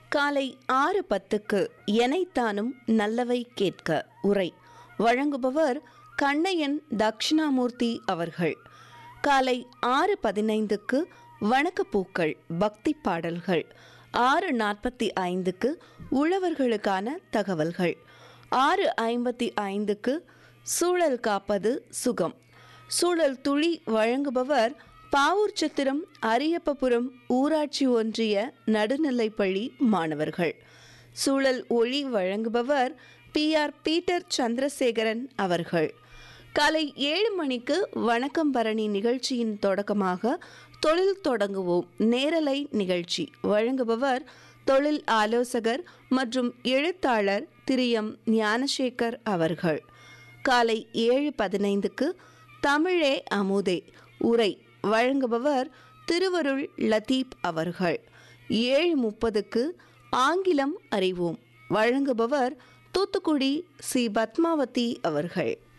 காலை ஆறு பத்துக்கு எனைத்தானும் நல்லவை கேட்க உரை வழங்குபவர் கண்ணையன் தக்ஷணாமூர்த்தி அவர்கள் காலை ஆறு பதினைந்துக்கு வணக்கப்பூக்கள் பக்தி பாடல்கள் ஆறு நாற்பத்தி ஐந்துக்கு உழவர்களுக்கான தகவல்கள் ஆறு ஐம்பத்தி ஐந்துக்கு சூழல் காப்பது சுகம் சூழல் துளி வழங்குபவர் பாவூர் சத்திரம் அரியப்பபுரம் ஊராட்சி ஒன்றிய நடுநிலைப்பள்ளி மாணவர்கள் சூழல் ஒளி வழங்குபவர் பி ஆர் பீட்டர் சந்திரசேகரன் அவர்கள் காலை ஏழு மணிக்கு வணக்கம் பரணி நிகழ்ச்சியின் தொடக்கமாக தொழில் தொடங்குவோம் நேரலை நிகழ்ச்சி வழங்குபவர் தொழில் ஆலோசகர் மற்றும் எழுத்தாளர் திரு எம் ஞானசேகர் அவர்கள் காலை ஏழு பதினைந்துக்கு தமிழே அமுதே உரை வழங்குபவர் திருவருள் லத்தீப் அவர்கள் ஏழு முப்பதுக்கு ஆங்கிலம் அறிவோம் வழங்குபவர் தூத்துக்குடி சி பத்மாவதி அவர்கள்